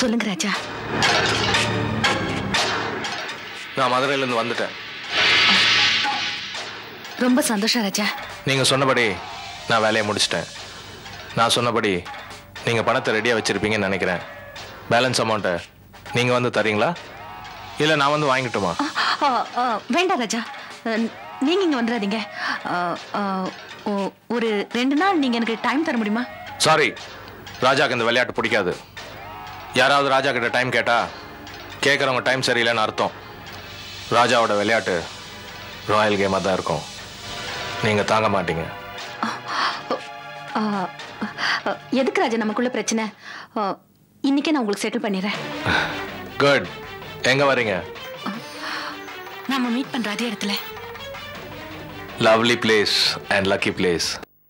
சொல்லுங்க ராஜா நான் மதுரையிலேருந்து வந்துட்டேன் ரொம்ப சந்தோஷம் ராஜா நீங்கள் சொன்னபடி நான் வேலையை முடிச்சிட்டேன் நான் சொன்னபடி நீங்கள் பணத்தை ரெடியாக வச்சுருப்பீங்கன்னு நினைக்கிறேன் பேலன்ஸ் அமௌண்ட்டை நீங்கள் வந்து தரீங்களா இல்லை நான் வந்து வாங்கிட்டுமா ஆ, ஆ, வேண்டாம் ராஜா அஹ், நீங்க இங்க வந்துடாதீங்க ஆ, ஆ, ஒ- ஒரு ரெண்டு நாள் நீங்க எனக்கு டைம் தர முடியுமா சாரி ராஜாக்கு இந்த விளையாட்டு பிடிக்காது யாராவது ராஜா கிட்ட டைம் கேட்டா கேட்குறவங்க டைம் சரியில்லைன்னு அர்த்தம் ராஜாவோட விளையாட்டு ராயல் கேமாக தான் இருக்கும் நீங்கள் தாங்க மாட்டீங்க ஆ, ஆ, எதுக்கு ராஜா நமக்குள்ள பிரச்சனை ஆ, இன்னைக்கே நான் உங்களுக்கு செட்டில் பண்ணிடுறேன் குட் எங்கே வரீங்க நாம மீட் பண்ற அதே இடத்துல lovely place and lucky place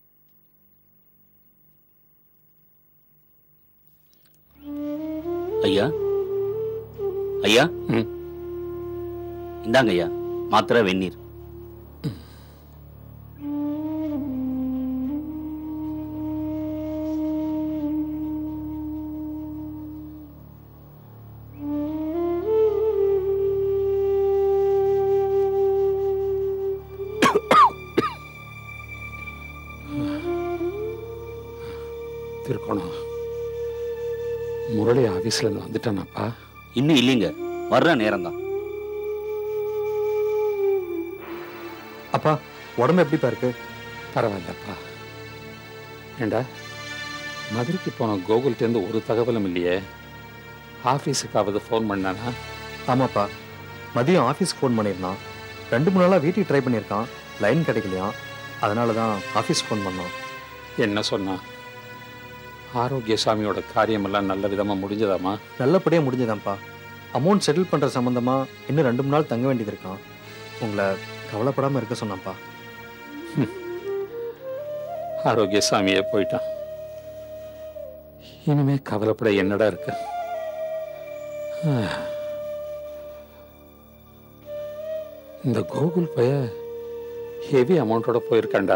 ஐயா ஐயா இந்தாங்க ஐயா மாத்திரை வெந்நீர் திருக்கோணம் முரளி ஆஃபீஸ்ல இருந்து வந்துட்டானாப்பா இன்னும் இல்லைங்க வர்ற நேரம்தான் அப்பா உடம்பு எப்படிப்பா இருக்கு பரவாயில்லப்பா ஏண்டா மதுரைக்கு போன கோகுல்கிட்டேருந்து ஒரு தகவலும் இல்லையே ஆஃபீஸுக்காவது ஃபோன் பண்ணானா ஆமாப்பா மதியம் ஆஃபீஸ்க்கு ஃபோன் பண்ணியிருந்தான் ரெண்டு மூணு நாளாக வீட்டுக்கு ட்ரை பண்ணியிருக்கான் லைன் கிடைக்கலையாம் அதனால தான் ஆஃபீஸ் ஃபோன் பண்ணோம் என்ன சொன்னான் ஆரோக்கியசாமியோட காரியமெல்லாம் நல்ல விதமாக முடிஞ்சதாமா நல்லபடியாக முடிஞ்சதான்ப்பா அமௌண்ட் செட்டில் பண்ணுற சம்மந்தமாக இன்னும் ரெண்டு மூணு நாள் தங்க வேண்டியது இருக்கான் உங்களை கவலைப்படாமல் இருக்க சொன்னான்ப்பா ஆரோக்கியசாமியே போயிட்டான் இனிமே கவலைப்பட என்னடா இருக்கு ஆ. இந்த கோகுல் பைய ஹெவி அமௌண்ட்டோட போயிருக்காண்டா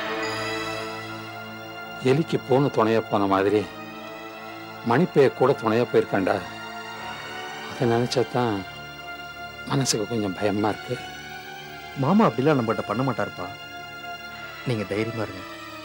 எலிக்கு போன துணையா போன மாதிரி மணிப்பைய கூட துணையா போயிருக்காண்டா அதை நினைச்சாதான் மனசுக்கு கொஞ்சம் பயமா இருக்கு மாமா அப்படிலாம் நம்மகிட்ட பண்ண மாட்டாருப்பா நீங்கள் தைரியமாக இருங்க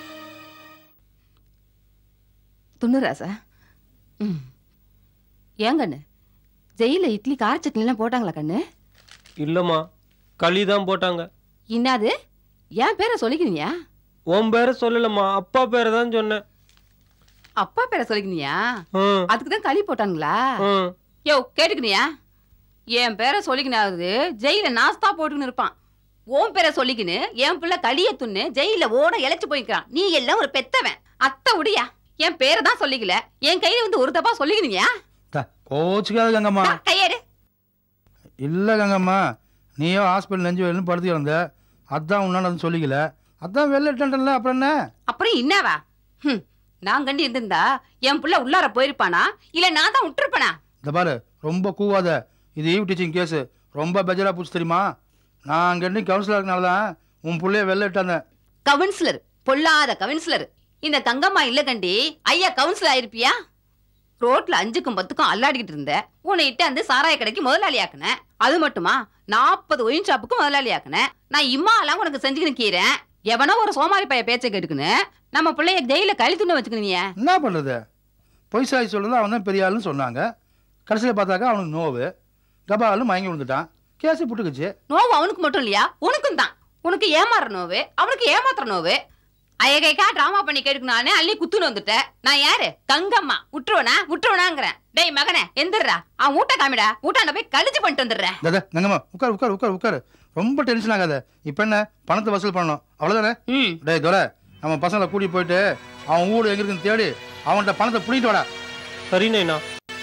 துண்ணுராசா ம் ஏன் கண்ணு ஜெயில இட்லி கார சட்னிலாம் போட்டாங்களா கண்ணு இல்லம்மா களி தான் போட்டாங்க இன்னாது என் பேரை சொல்லிக்கிறீங்க உன் பேரை சொல்லலம்மா அப்பா பேரை தான் சொன்னேன் அப்பா பேரை சொல்லிக்கிறீங்க ம், அதுக்கு தான் களி போட்டாங்களா ம். யோ கேட்டுக்கினியா என் பேரை சொல்லிக்கினாவது ஜெயில நாஸ்தா போட்டுக்கின்னு இருப்பான் உன் பேரை சொல்லிக்கின்னு என் பிள்ளை களிய துண்ணு ஜெயில ஓட இழைச்சு போய்க்கிறான் நீ எல்லாம் ஒரு பெத்தவன் அத்தை உடியா என் பேரை தான் சொல்லிக்கல என் கையில வந்து ஒரு தப்பா சொல்லிக்கிறீங்க கோச்சுக்காத கங்கம்மா கையேடு இல்லை கங்கம்மா நீயோ ஹாஸ்பிட்டல் நெஞ்சு வேணும்னு படுத்து கிடந்த அதான் உன்னால அது சொல்லிக்கல அதான் வெளியிட்டேன்ல அப்புறம் என்ன அப்புறம் என்னவா ஹம், நான் கண்டு இருந்திருந்தா என் புள்ள உள்ளார போயிருப்பானா இல்ல நான் தான் விட்டுருப்பேனா இந்த பாரு ரொம்ப கூவாத இது ஈவ் டீச்சிங் கேஸு ரொம்ப பெஜரா பூச்சி தெரியுமா நான் அங்கே கவுன்சிலர் இருக்கனால தான் உன் பிள்ளைய வெளியிட்டாங்க கவுன்சிலர் பொல்லாத கவுன்சிலர் இந்த தங்கம்மா இல்ல கண்டி ஐயா கவுன்சிலர் ஆயிருப்பியா ரோட்ல அஞ்சுக்கும் பத்துக்கும் அல்லாடிக்கிட்டு இருந்த உன்னை இட்டு அந்த சாராய கடைக்கு முதலாளி ஆக்குனேன் அது மட்டுமா நாற்பது ஒயின் ஷாப்புக்கு முதலாளி ஆக்குனேன் நான் இம்மா எல்லாம் உனக்கு செஞ்சுக்கின்னு கீறேன் எவனோ ஒரு சோமாரி பைய பேச்சை கேட்டுக்குன்னு நம்ம பிள்ளைய ஜெயில கழி துண்ண வச்சுக்கினீங்க என்ன பண்ணுறது பொய் சாய் சொல்லுறது அவன் தான் பெரிய ஆளுன்னு சொன்னாங்க கடைசியில் பார்த்தாக்கா அவனுக்கு நோவு கபாலும் மயங்கி விழுந்துட்டான் கேஸு புட்டுக்குச்சு நோவு அவனுக்கு மட்டும் இல்லையா உனக்கும் தான் உனக்கு ஏமாற நோவு அவனுக்கு ஏமாத்துற நோவு அயகைக்கா டிராமா பண்ணி கேட்டுக்கு அள்ளி குத்துன்னு வந்துட்டேன் நான் யாரு கங்கம்மா விட்டுருவனா விட்டுருவனாங்கிறேன் டேய் மகனே எந்திரா அவன் ஊட்ட காமிடா ஊட்டாண்ட போய் கழிச்சு பண்ணிட்டு வந்துடுறேன் தாதா நங்கம்மா உட்கார் உட்கார் உட்கார் உட்கார் ரொம்ப டென்ஷன் ஆகாத இப்போ என்ன பணத்தை வசூல் பண்ணணும் அவ்வளோதானே டேய் துரை நம்ம பசங்களை கூட்டி போயிட்டு அவன் ஊடு எங்க இருக்குன்னு தேடி அவன்கிட்ட பணத்தை பிடிக்கிட்டு வாடா சரி நைனா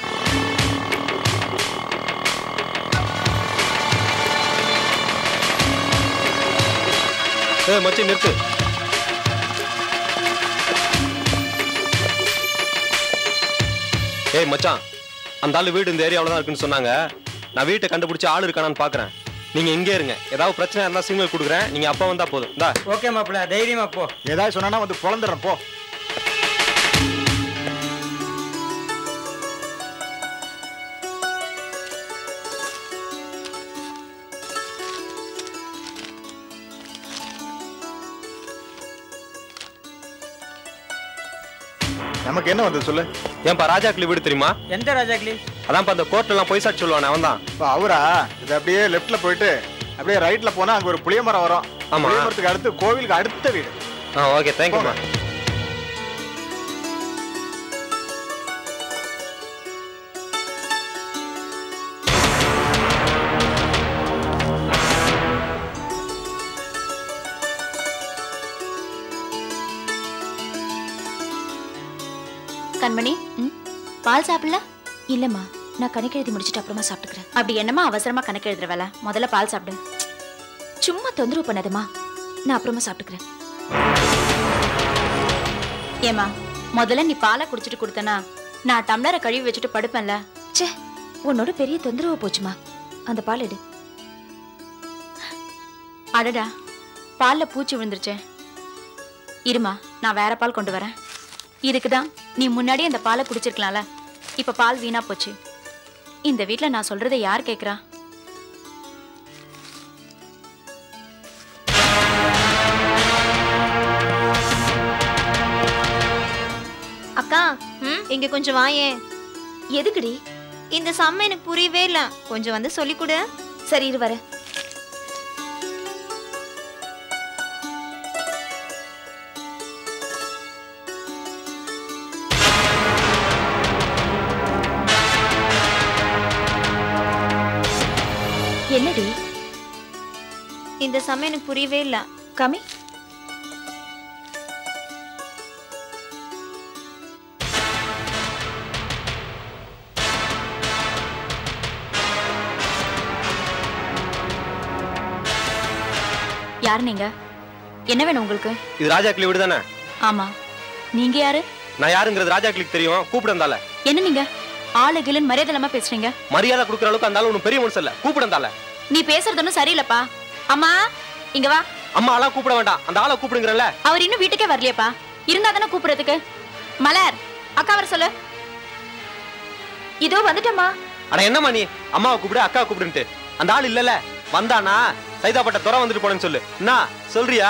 ஏ மச்சி நிறுத்து ஏய் மச்சான் அந்த ஆளு வீடு இந்த ஏரியாவில் தான் இருக்குன்னு சொன்னாங்க நான் வீட்டை கண்டுபிடிச்சி ஆள் இருக்கானான்னு பார்க்குறேன் நீங்க இங்கே இருங்க ஏதாவது பிரச்சனை இருந்தால் சிக்னல் கொடுக்குறேன் நீங்க அப்பா வந்தா போதும் இந்தா ஓகே மாப்பிள்ள தைரியமா போ ஏதாவது சொன்னா வந்து பொழந்துடுறேன் போ நமக்கு என்ன வந்தது சொல்லு ஏன்பா ராஜாக்களி வீடு தெரியுமா எந்த ராஜாக்களி அதான்ப்பா அந்த கோர்ட்ல எல்லாம் பொய் சாட்சி சொல்லுவானே அவன் தான் இப்போ அவரா இது அப்படியே லெஃப்ட்ல போயிட்டு அப்படியே ரைட்ல போனா அங்க ஒரு புளிய மரம் வரும் ஆமா. புளிய மரத்துக்கு அடுத்து கோவிலுக்கு அடுத்த வீடு ஆ ஓகே தேங்க்யூமா கண்மணி பால் சாப்பிடல இல்லம்மா நான் கணக்கு எழுதி முடிச்சிட்டு அப்புறமா சாப்பிட்டுக்கிறேன் அப்படி என்னம்மா அவசரமா கணக்கு எழுதுற வேலை முதல்ல பால் சாப்பிடு சும்மா தொந்தரவு பண்ணாதம்மா நான் அப்புறமா சாப்பிட்டுக்கிறேன் ஏமா முதல்ல நீ பாலை குடிச்சிட்டு கொடுத்தனா நான் டம்ளரை கழுவி வச்சுட்டு படுப்பேன்ல ச்சே உன்னோட பெரிய தொந்தரவு போச்சுமா அந்த பால் எடு அடடா பால்ல பூச்சி விழுந்துருச்சே இருமா நான் வேற பால் கொண்டு வரேன் இதுக்கு தான் நீ முன்னாடி அந்த பாலை குடிச்சிருக்கலாம்ல இப்ப பால் வீணா போச்சு இந்த வீட்ல நான் சொல்றதை யார் கேக்குறா அக்கா இங்க கொஞ்சம் வாயேன் எதுக்குடி இந்த சம்ம எனக்கு புரியவே இல்ல கொஞ்சம் வந்து சொல்லி கொடு சரி இரு வரேன் என்னடி இந்த சம்ம எனக்கு புரியவே இல்ல கமி யார் நீங்க என்ன வேணும் உங்களுக்கு இது ராஜாக்களி வீடு தானே ஆமா நீங்க யாரு நான் யாருங்கிறது ராஜாக்களுக்கு தெரியும் கூப்பிடந்தால என்ன நீங்க ஆளு கிளுன்னு மரியாதை இல்லாம பேசுறீங்க மரியாதை கொடுக்குற அளவுக்கு அந்த ஆளு ஒன்றும் பெரிய மனுஷன் இல்ல கூப்பிடந்தால நீ பேசுறது ஒன்றும் சரியில்லப்பா அம்மா இங்க வா அம்மா ஆளா கூப்பிட வேண்டாம் அந்த ஆளை கூப்பிடுங்கிறல்ல அவர் இன்னும் வீட்டுக்கே வரலையேப்பா இருந்தா தானே கூப்பிடுறதுக்கு மலர் அக்கா வர சொல்லு இதோ வந்துட்டம்மா அட என்னம்மா நீ அம்மாவை கூப்பிடு அக்கா கூப்பிடுன்ட்டு அந்த ஆள் இல்லல வந்தானா சைதாப்பட்ட துறை வந்துட்டு போனேன்னு சொல்லு என்ன சொல்றியா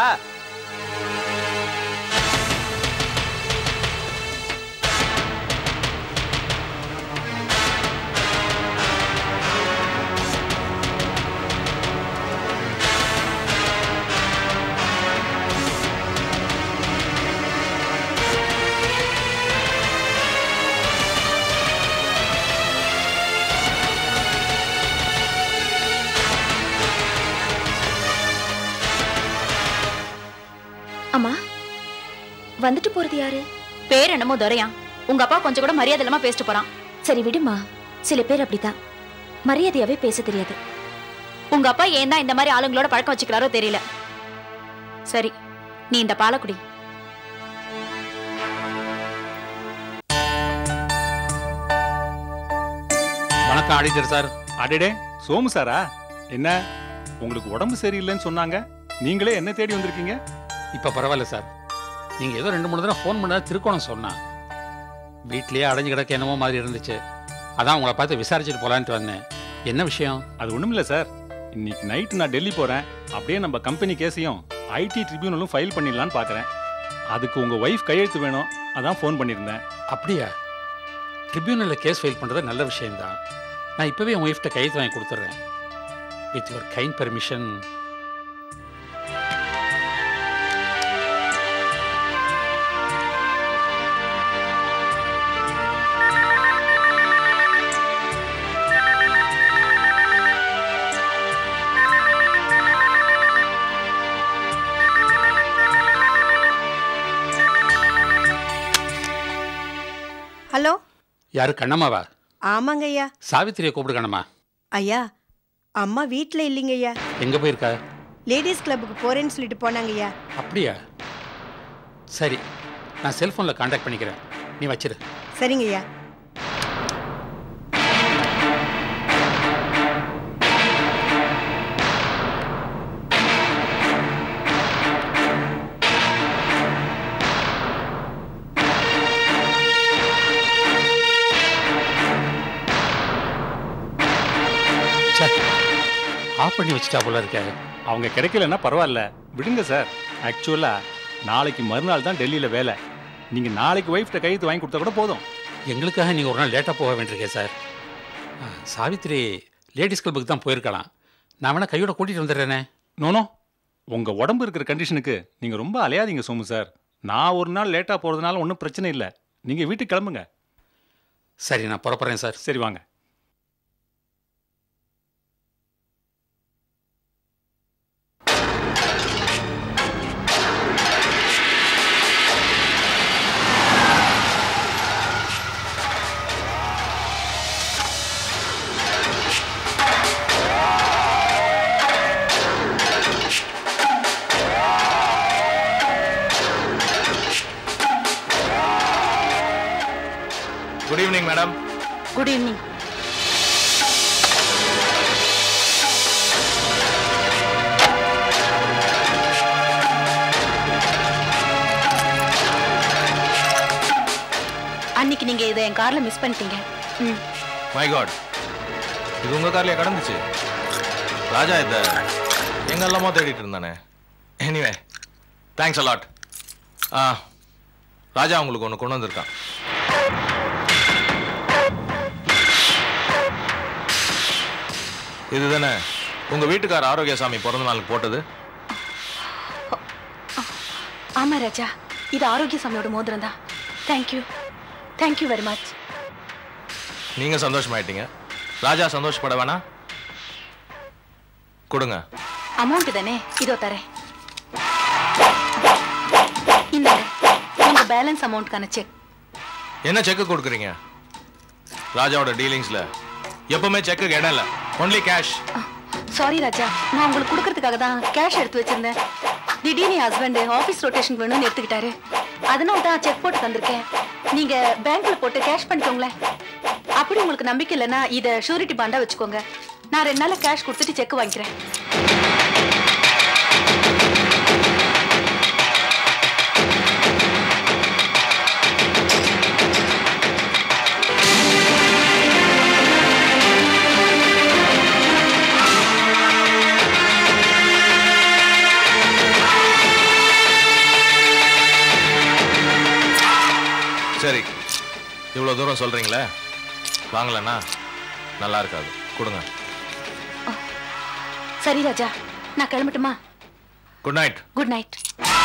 அம்மா வந்துட்டு போறது யாரு பேர் என்னமோ துரையா உங்க அப்பா கொஞ்சம் கூட மரியாதை இல்லாம பேசிட்டு போறான் சரி விடுமா சில பேர் அப்படித்தான் மரியாதையாவே பேச தெரியாது உங்க அப்பா ஏன் தான் இந்த மாதிரி ஆளுங்களோட பழக்கம் வச்சுக்கிறாரோ தெரியல சரி நீ இந்த பாலை குடி வணக்கம் ஆடிட்டர் சார் அடடே சோமு சாரா என்ன உங்களுக்கு உடம்பு சரியில்லைன்னு சொன்னாங்க நீங்களே என்ன தேடி வந்திருக்கீங்க இப்போ பரவாயில்ல சார் நீங்கள் ஏதோ ரெண்டு மூணு தடவை ஃபோன் பண்ண திருக்கோணம் சொன்னான் வீட்லயே அடைஞ்சு கிடக்க என்னமோ மாதிரி இருந்துச்சு அதான் உங்களை பார்த்து விசாரிச்சுட்டு போலான்ட்டு வந்தேன் என்ன விஷயம் அது ஒண்ணும் இல்ல சார் இன்னைக்கு நைட் நான் டெல்லி போறேன் அப்படியே நம்ம கம்பெனி கேஸையும் ஐடி ட்ரிபியூனலும் ஃபைல் பண்ணிடலான்னு பார்க்கறேன் அதுக்கு உங்க ஒய்ஃப் கையெழுத்து வேணும் அதான் ஃபோன் பண்ணியிருந்தேன் அப்படியா ட்ரிபியூனலில் கேஸ் ஃபைல் பண்ணுறது நல்ல விஷயம்தான் நான் இப்போவே உன் ஒய்ஃப்ட்ட கையெழுத்து வாங்கி கொடுத்துட்றேன் with your kind permission hello யாரு கண்ணம்மாவா ஆமாங்க ஐயா சாவித்திரியை கூப்பிடு கண்ணம்மா ஐயா அம்மா வீட்டில் இல்லைங்க ஐயா எங்கே போயிருக்கா லேடிஸ் கிளப்புக்கு போறேன்னு சொல்லிட்டு போனாங்க ஐயா அப்படியா சரி நான் செல்ஃபோனில் காண்டாக்ட் பண்ணிக்கிறேன் நீ வச்சிரு சரிங்க ஐயா ஆஃப் பண்ணி வச்சுட்டா போல இருக்காரு அவங்க கிடைக்கலன்னா பரவாயில்ல விடுங்க சார் ஆக்சுவலா நாளைக்கு மறுநாள் தான் டெல்லியில வேலை நீங்க நாளைக்கு ஒய்ஃப்ட்ட கையெழுத்து வாங்கி கொடுத்தா கூட போதும் எங்களுக்காக நீங்கள் ஒரு நாள் லேட்டாக போக வேண்டியிருக்கேன் சார் ஆ, சாவித்ரி லேடிஸ் கிளப்புக்கு தான் போயிருக்கலாம் நான் வேணா கையோட கூட்டிகிட்டு வந்துடுறேனே நோனோ உங்க உடம்பு இருக்கிற கண்டிஷனுக்கு நீங்க ரொம்ப அலையாதீங்க சோமு சார் நான் ஒரு நாள் லேட்டா போறதுனால ஒன்றும் பிரச்சனை இல்லை நீங்க வீட்டுக்கு கிளம்புங்க சரி நான் புறப்படுறேன் சார் சரி வாங்க good evening madam good evening அன்னைக்கு நீங்க இதை என் கார்ல மிஸ் பண்ணிட்டீங்க ம் மை காட் இது உங்க கார்லயே கடந்துச்சு ராஜா இத எங்கெல்லாமோ தேடிட்டு இருந்தானே எனிவே தேங்க்ஸ் அலாட் ஆ ராஜா உங்களுக்கு ஒன்று கொண்டு வந்திருக்கான் இதுதானே உங்க வீட்டுக்கார ஆரோக்கியசாமி பிறந்த நாளுக்கு போட்டது ஆமா ராஜா இது ஆரோக்கிய சாமியோட மோதிரம் தான் தேங்க்யூ தேங்க்யூ வெரி மச் நீங்க சந்தோஷமாயிட்டீங்க ராஜா சந்தோஷப்பட வேணாம் கொடுங்க அமௌண்ட் தானே இதோ தரேன் இந்தாங்க உங்க பேலன்ஸ் அமௌண்ட்கான செக் என்ன செக் கொடுக்குறீங்க ராஜாவோட டீலிங்ஸ்ல எப்பவுமே செக்குக்கு இடம் இல்லை ஒன்லி கேஷ் சாரி ராஜா நான் உங்களுக்கு கொடுக்கறதுக்காக தான் கேஷ் எடுத்து வச்சிருந்தேன் திடீர்னு என் ஹஸ்பண்ட் ஆஃபீஸ் ரொட்டேஷன் வேணும்னு எடுத்துக்கிட்டாரு அதனால தான் செக் போட்டு தந்திருக்கேன் நீங்க பேங்க்ல போட்டு கேஷ் பண்ணிக்கோங்களேன் அப்படி உங்களுக்கு நம்பிக்கை இல்லைன்னா இதை ஷூரிட்டி பாண்டா வச்சுக்கோங்க நான் ரெண்டு நாள்ல கேஷ் கொடுத்துட்டு செக் வாங்கிக்கிறேன் சரி இவ்வளோ தூரம் சொல்றீங்களே வாங்கலன்னா நல்லா இருக்காது கொடுங்க சரி ராஜா நான் கிளம்பட்டுமா good night good night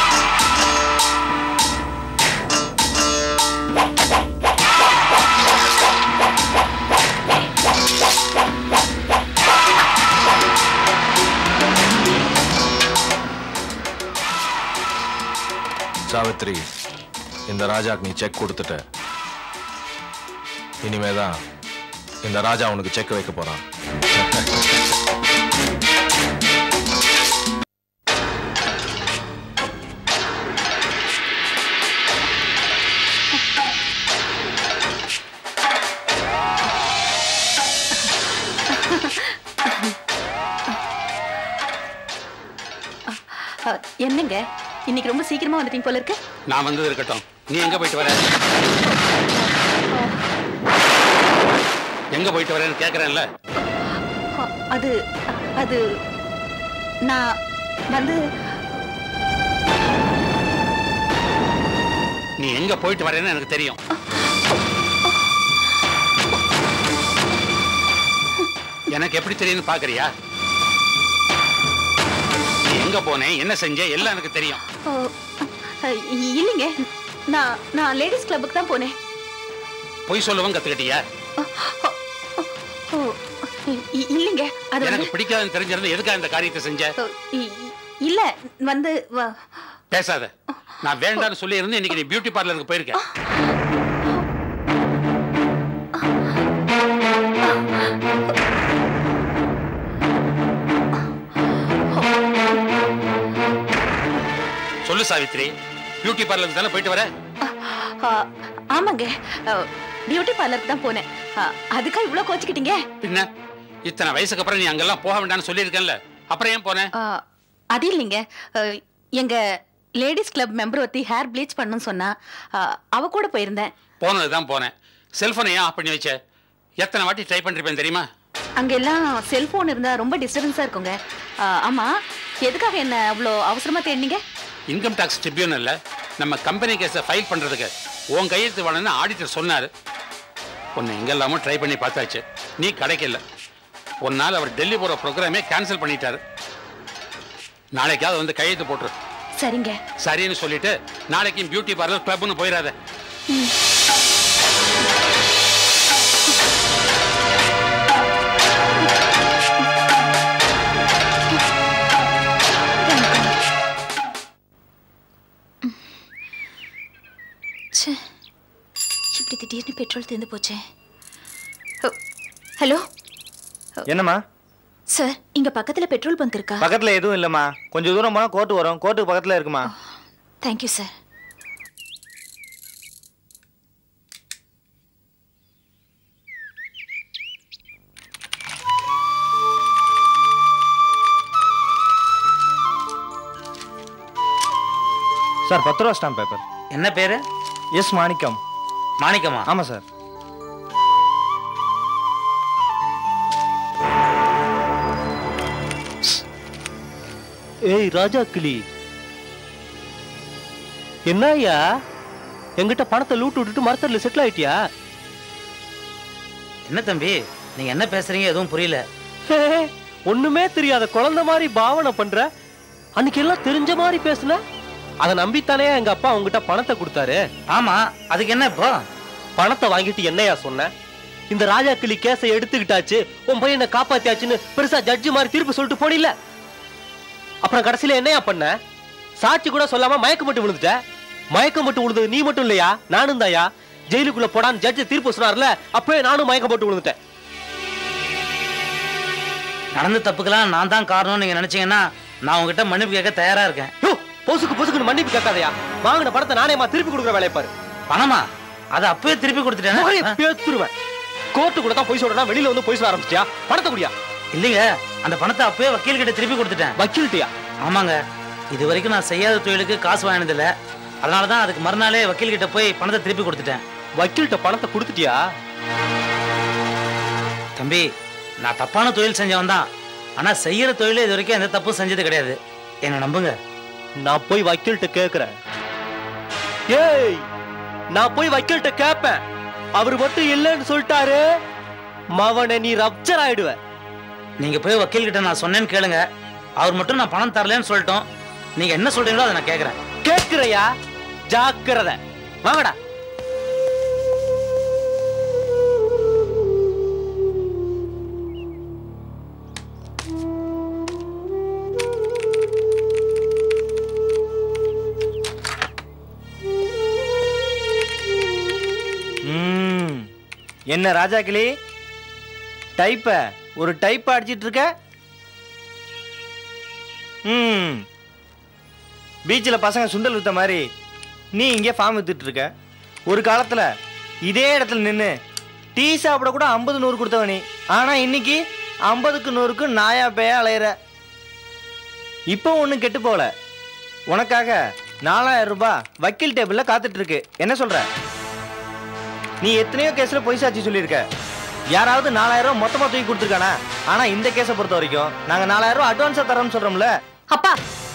Savitri இந்த ராஜாக்கு நீ செக் கொடுத்துட்ட இனிமேதான் இந்த ராஜா உனக்கு செக் வைக்க போறான் அஹ், என்னங்க இன்னைக்கு ரொம்ப சீக்கிரமா வந்துட்டீங்க போல இருக்கு நான் வந்தது இருக்கட்டும் நீ எங்க போயிட்டு வர எங்க போயிட்டு வரேன்னு கேக்குறேன்ல அஹ், அது அது நான் வந்து நீ எங்க போயிட்டு வரேன்னு எனக்கு தெரியும் எனக்கு எப்படி தெரியும்னு பாக்குறியா நீ எங்க போனேன் என்ன செஞ்ச எல்லாம் எனக்கு தெரியும் அஹ், அஹ், இல்லைங்க நான் நான் லேடிஸ் கிளப்புக்கு தான் போனேன் பொய் சொல்லவும் கத்துக்கிட்டியா ஓ, இ- இல்லைங்க அது வந்து எனக்கு பிடிக்காதுன்னு தெரிஞ்சிருந்தா எதுக்காக இந்த காரியத்தை செஞ்ச அஹ், இ- இ- இல்ல வந்து வ- பேசாத நான் வேண்டாம்னு சொல்லி இருந்து இன்னைக்கு நீ பியூட்டி பார்லருக்கு போயிருக்க சொல்லு சாவித்ரி பியூட்டி பார்லருக்கு தானே போயிட்டு வர அஹ், ஆமாங்க பியூட்டி பார்லருக்கு தான் போனேன் அஹ், அதுக்கா இவ்ளோ கோச்சிக்கிட்டீங்க பின்ன இத்தனை வயசுக்கு அப்புறம் நீ அங்கெல்லாம் போக வேண்டாம்னு சொல்லியிருக்கேன்ல அப்புறம் ஏன் போனேன் அஹ், அது இல்லைங்க அஹ், எங்க லேடிஸ் கிளப் மெம்பர் ஒருத்தி ஹேர் ப்ளீச் பண்ணணும்னு சொன்னா அஹ், அவ கூட போயிருந்தேன் போனது தான் போனேன் செல்போனை ஏன் ஆஃப் பண்ணி வச்ச எத்தனை வாட்டி ட்ரை பண்ணிருப்பேன் தெரியுமா அங்க எல்லாம் செல்போன் இருந்தா ரொம்ப டிஸ்டர்பன்ஸா இருக்குங்க அஹ், ஆமா எதுக்காக என்ன அவ்வளோ அவசரமா தேடினீங்க இன்கம் டாக்ஸ் ட்ரிபியூனல்ல நம்ம கம்பெனி கேஸை ஃபைல் பண்ணுறதுக்கு உன் கையெழுத்து வேணும்னு ஆடிட்டர் சொன்னார் உன்னை எங்கெல்லாமோ ட்ரை பண்ணி பார்த்தாச்சு நீ கிடைக்கல ஒரு நாள் அவர் டெல்லி போகிற ப்ரோக்ராமே கேன்சல் பண்ணிட்டாரு நாளைக்காவது வந்து கையெழுத்து போட்டுரு சரிங்க சரின்னு சொல்லிட்டு நாளைக்கும் பியூட்டி பார்லர் கிளப்னு போயிடாத ச்சே இப்படி திடீர்னு பெட்ரோல் தீர்ந்து போச்சே ஹலோ என்னம்மா சார் இங்க பக்கத்துல பெட்ரோல் பங்க் இருக்கா பக்கத்துல எதுவும் இல்லம்மா கொஞ்சம் தூரம் போனா கோர்ட்டு வரும் கோர்ட்டுக்கு பக்கத்துல இருக்குமா தேங்க்யூ சார் சார் பத்து ரூபா ஸ்டாம்ப் பேப்பர் என்ன பேரு எஸ் மாணிக்கம் மாணிக்கமா ஆமா சார் ஏய் ராஜா கிளி என்னய்யா என்கிட்ட பணத்தை லூட்டு விட்டுட்டு மரத்தடியில் செட்டில் ஆயிட்டியா என்ன தம்பி நீங்க என்ன பேசுறீங்க எதுவும் புரியல ஹே, ஒண்ணுமே தெரியாத குழந்தை மாதிரி பாவனை பண்ற அன்னைக்கு எல்லாம் தெரிஞ்ச மாதிரி பேசுன அதை நம்பித்தானே எங்க அப்பா உங்ககிட்ட பணத்தை கொடுத்தாரு ஆமா அதுக்கு என்ன இப்போ பணத்தை வாங்கிட்டு என்னையா சொன்ன இந்த ராஜா கிளி கேஸை எடுத்துக்கிட்டாச்சு உன் பையனை காப்பாத்தியாச்சுன்னு பெருசா ஜட்ஜி மாதிரி தீர்ப்பு சொல்லிட்டு போனில்ல அப்புறம் கடைசியில என்னையா பண்ண சாட்சி கூட சொல்லாம மயக்கம் மட்டும் விழுந்துட்ட மயக்கம் மட்டும் விழுந்தது நீ மட்டும் இல்லையா நானும் தாயா ஜெயிலுக்குள்ள போடான்னு ஜட்ஜி தீர்ப்பு சொன்னார்ல அப்பவே நானும் மயக்கம் போட்டு விழுந்துட்டேன் நடந்த தப்புக்கெல்லாம் நான் தான் காரணம்னு நீங்க நினைச்சீங்கன்னா நான் உங்ககிட்ட மன்னிப்பு கேட்க தயாரா இருக்கேன் யோ, பொசுக்கு பொசுக்குன்னு மன்னிப்பு கேட்காதயா வாங்கின பணத்தை நானேமா திருப்பி கொடுக்குற வேலையை பாரு பணமா அதை அப்பவே திருப்பி முகரைய கொடுத்துட்டேன் பேத்துருவேன் கோர்ட்டு கூட தான் போய் சொல்றேன்னா வெளியில வந்து போய் சொல்ல ஆரம்பிச்சியா பணத்தை குடியா இல்லைங்க அந்த பணத்தை அப்பவே வக்கீல் கிட்ட திருப்பி கொடுத்துட்டேன் வக்கீல்ட்டியா ஆமாங்க இது வரைக்கும் நான் செய்யாத தொழிலுக்கு காசு வாங்கினதில்ல அதனால தான் அதுக்கு மறுநாளே வக்கீல் கிட்ட போய் பணத்தை திருப்பி கொடுத்துட்டேன் வக்கீல்கிட்ட பணத்தை கொடுத்துட்டியா தம்பி நான் தப்பான தொழில் செஞ்சவன் தான் ஆனா செய்யற தொழில இது வரைக்கும் எந்த தப்பும் செஞ்சது கிடையாது என்ன நம்புங்க நான் போய் வக்கீல்கிட்ட கேக்குறேன் ஏய் நான் போய் வக்கீல்கிட்ட கேட்பேன் அவர் மட்டும் இல்லைன்னு சொல்லிட்டாரு மவனை நீ ரப்சர் ஆயிடுவ நீங்க போய் வக்கீல் கிட்ட நான் சொன்னேன்னு கேளுங்க அவர் மட்டும் நான் பணம் தரலன்னு சொல்லிட்டோம் நீங்க என்ன சொல்றீங்களோ அதை நான் கேக்குறேன் கேக்குறையா ஜாக்கிரதை வாங்கடா ம் என்ன ராஜா கிளி டைப்ப ஒரு டைப் அடிச்சிட்டு இருக்க ம் பீச்சில் பசங்க சுண்டல் வித்த மாதிரி நீ இங்கே ஃபார்ம் வித்துட்டு இருக்க ஒரு காலத்தில் இதே இடத்துல நின்று டீ சாப்பிட கூட ஐம்பது நூறு கொடுத்தவ நீ ஆனால் இன்னைக்கு ஐம்பதுக்கு நூறுக்கு நாயா பேயா அலையிற இப்போ ஒன்றும் கெட்டு போகல உனக்காக நாலாயிரம் ரூபாய் வக்கீல் டேபிளில் காத்துட்டு இருக்கு என்ன சொல்ற நீ எத்தனையோ கேஸ்ல பொய் சாட்சி சொல்லியிருக்க யாராவது நாலாயிரம் ரூபாய் மொத்தமா தூக்கி கொடுத்துருக்கானா ஆனா இந்த கேஸை பொறுத்த வரைக்கும் நாங்க நாலாயிரம் ரூபாய் அட்வான்ஸா தரோம்னு சொல்றோம்ல அப்பா